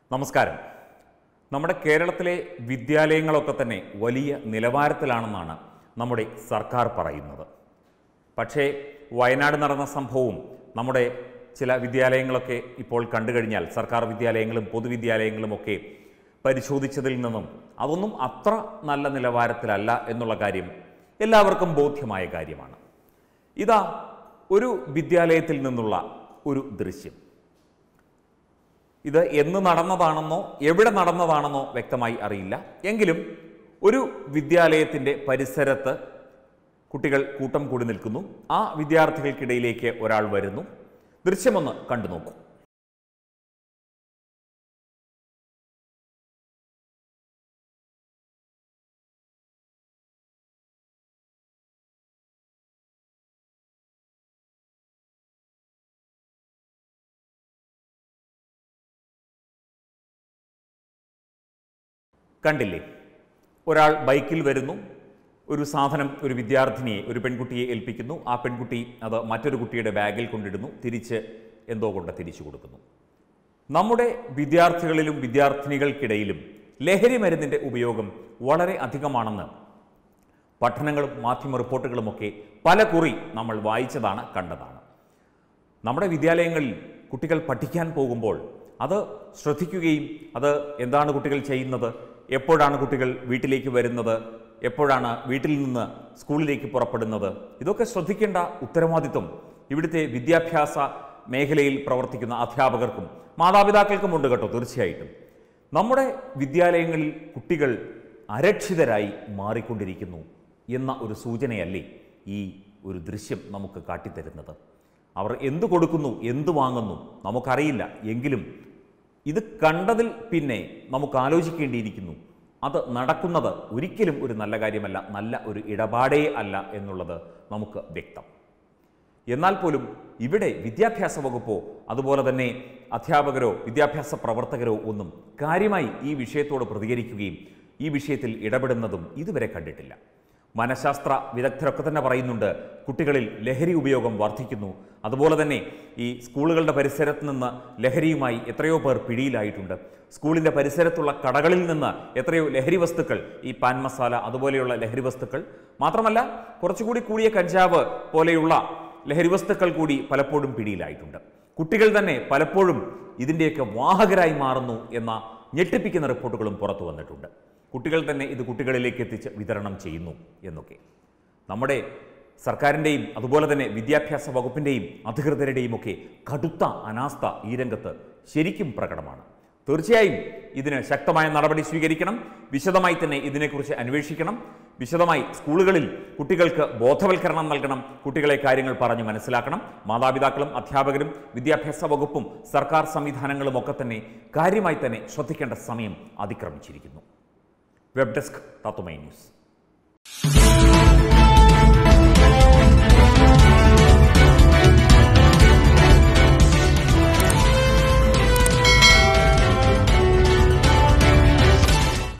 നമസ്കാരം നമ്മുടെ കേരളത്തിലെ വിദ്യാലയങ്ങളൊക്കെ തന്നെ വലിയ നിലവാരത്തിലാണെന്നാണ് നമ്മുടെ സർക്കാർ പറയുന്നത് പക്ഷേ വയനാട് നടന്ന സംഭവവും നമ്മുടെ ചില വിദ്യാലയങ്ങളൊക്കെ ഇപ്പോൾ കണ്ടു കഴിഞ്ഞാൽ സർക്കാർ വിദ്യാലയങ്ങളും പൊതുവിദ്യാലയങ്ങളും ഒക്കെ പരിശോധിച്ചതിൽ നിന്നും അതൊന്നും അത്ര നല്ല നിലവാരത്തിലല്ല എന്നുള്ള കാര്യം എല്ലാവർക്കും ബോധ്യമായ കാര്യമാണ് ഇതാ ഒരു വിദ്യാലയത്തിൽ നിന്നുള്ള ഒരു ദൃശ്യം ഇത് എന്ന് നടന്നതാണെന്നോ എവിടെ നടന്നതാണെന്നോ വ്യക്തമായി അറിയില്ല എങ്കിലും ഒരു വിദ്യാലയത്തിൻ്റെ പരിസരത്ത് കുട്ടികൾ കൂട്ടം കൂടി നിൽക്കുന്നു ആ വിദ്യാർത്ഥികൾക്കിടയിലേക്ക് ഒരാൾ വരുന്നു ദൃശ്യമൊന്ന് കണ്ടു നോക്കൂ കണ്ടില്ലേ ഒരാൾ ബൈക്കിൽ വരുന്നു ഒരു സാധനം ഒരു വിദ്യാർത്ഥിനിയെ ഒരു പെൺകുട്ടിയെ ഏൽപ്പിക്കുന്നു ആ പെൺകുട്ടി അത് മറ്റൊരു കുട്ടിയുടെ ബാഗിൽ കൊണ്ടിടുന്നു തിരിച്ച് എന്തോ കൊണ്ട് തിരിച്ചു കൊടുക്കുന്നു നമ്മുടെ വിദ്യാർത്ഥികളിലും വിദ്യാർത്ഥിനികൾക്കിടയിലും ലഹരി മരുന്നിൻ്റെ ഉപയോഗം വളരെ അധികമാണെന്ന് പഠനങ്ങളും മാധ്യമ റിപ്പോർട്ടുകളുമൊക്കെ പല കുറി നമ്മൾ വായിച്ചതാണ് കണ്ടതാണ് നമ്മുടെ വിദ്യാലയങ്ങളിൽ കുട്ടികൾ പഠിക്കാൻ പോകുമ്പോൾ അത് ശ്രദ്ധിക്കുകയും അത് എന്താണ് കുട്ടികൾ ചെയ്യുന്നത് എപ്പോഴാണ് കുട്ടികൾ വീട്ടിലേക്ക് വരുന്നത് എപ്പോഴാണ് വീട്ടിൽ നിന്ന് സ്കൂളിലേക്ക് പുറപ്പെടുന്നത് ഇതൊക്കെ ശ്രദ്ധിക്കേണ്ട ഉത്തരവാദിത്വം ഇവിടുത്തെ വിദ്യാഭ്യാസ മേഖലയിൽ പ്രവർത്തിക്കുന്ന അധ്യാപകർക്കും മാതാപിതാക്കൾക്കും ഉണ്ട് കേട്ടോ തീർച്ചയായിട്ടും നമ്മുടെ വിദ്യാലയങ്ങളിൽ കുട്ടികൾ അരക്ഷിതരായി മാറിക്കൊണ്ടിരിക്കുന്നു എന്ന ഒരു സൂചനയല്ലേ ഈ ഒരു ദൃശ്യം നമുക്ക് കാട്ടിത്തരുന്നത് അവർ എന്തു കൊടുക്കുന്നു എന്തു വാങ്ങുന്നു നമുക്കറിയില്ല എങ്കിലും ഇത് കണ്ടതിൽ പിന്നെ നമുക്ക് ആലോചിക്കേണ്ടിയിരിക്കുന്നു അത് നടക്കുന്നത് ഒരിക്കലും ഒരു നല്ല കാര്യമല്ല നല്ല ഒരു ഇടപാടേ അല്ല എന്നുള്ളത് നമുക്ക് വ്യക്തം എന്നാൽ പോലും ഇവിടെ വിദ്യാഭ്യാസ വകുപ്പോ അതുപോലെ തന്നെ അധ്യാപകരോ വിദ്യാഭ്യാസ പ്രവർത്തകരോ ഒന്നും കാര്യമായി ഈ വിഷയത്തോട് പ്രതികരിക്കുകയും ഈ വിഷയത്തിൽ ഇടപെടുന്നതും ഇതുവരെ കണ്ടിട്ടില്ല മനഃശാസ്ത്ര വിദഗ്ധരൊക്കെ തന്നെ പറയുന്നുണ്ട് കുട്ടികളിൽ ലഹരി ഉപയോഗം വർദ്ധിക്കുന്നു അതുപോലെ തന്നെ ഈ സ്കൂളുകളുടെ പരിസരത്ത് നിന്ന് ലഹരിയുമായി എത്രയോ പേർ പിടിയിലായിട്ടുണ്ട് സ്കൂളിൻ്റെ പരിസരത്തുള്ള കടകളിൽ നിന്ന് എത്രയോ ലഹരി വസ്തുക്കൾ ഈ പാൻ മസാല അതുപോലെയുള്ള ലഹരി വസ്തുക്കൾ മാത്രമല്ല കുറച്ചുകൂടി കൂടിയ കഞ്ചാവ് പോലെയുള്ള ലഹരി വസ്തുക്കൾ കൂടി പലപ്പോഴും പിടിയിലായിട്ടുണ്ട് കുട്ടികൾ തന്നെ പലപ്പോഴും ഇതിൻ്റെയൊക്കെ വാഹകരായി മാറുന്നു എന്ന ഞെട്ടിപ്പിക്കുന്ന റിപ്പോർട്ടുകളും പുറത്തു വന്നിട്ടുണ്ട് കുട്ടികൾ തന്നെ ഇത് കുട്ടികളിലേക്ക് എത്തിച്ച് വിതരണം ചെയ്യുന്നു എന്നൊക്കെ നമ്മുടെ സർക്കാരിൻ്റെയും അതുപോലെ തന്നെ വിദ്യാഭ്യാസ വകുപ്പിൻ്റെയും അധികൃതരുടെയും ഒക്കെ കടുത്ത അനാസ്ഥ ഈ രംഗത്ത് ശരിക്കും പ്രകടമാണ് തീർച്ചയായും ഇതിന് ശക്തമായ നടപടി സ്വീകരിക്കണം വിശദമായി തന്നെ ഇതിനെക്കുറിച്ച് അന്വേഷിക്കണം വിശദമായി സ്കൂളുകളിൽ കുട്ടികൾക്ക് ബോധവൽക്കരണം നൽകണം കുട്ടികളെ കാര്യങ്ങൾ പറഞ്ഞ് മനസ്സിലാക്കണം മാതാപിതാക്കളും അധ്യാപകരും വിദ്യാഭ്യാസ വകുപ്പും സർക്കാർ സംവിധാനങ്ങളും ഒക്കെ തന്നെ കാര്യമായി തന്നെ ശ്രദ്ധിക്കേണ്ട സമയം അതിക്രമിച്ചിരിക്കുന്നു വെബ് ഡെസ്ക് തത്തുമൈ ന്യൂസ്